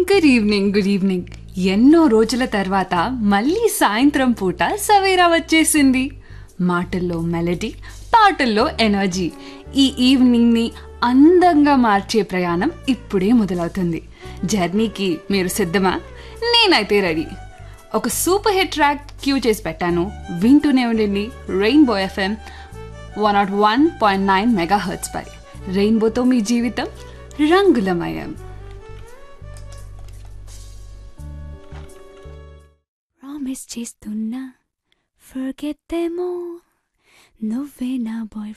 good evening good evening ఎన్నో రోజుల తర్వాత మళ్ళీ సాయంత్రం పూట సవేరా వచ్చేసింది మాటల్లో మెలడీ పాటల్లో ఎనర్జీ ఈ ఈవినింగ్ని అందంగా మార్చే ప్రయాణం ఇప్పుడే మొదలవుతుంది జర్నీకి మీరు సిద్ధమా నేనైతే రెడీ ఒక సూపర్ హిట్ ట్రాక్ క్యూ చేసి పెట్టాను వింటూనే ఉండండి rainbow FM one nought one point nine mega hertz పై రెయిన్బోతో మీ జీవితం రంగులమయం ప్రామిస్ చేస్తున్నా ఫర్గెట్ దెమ్ ఆల్ నువ్వే నా బాయ్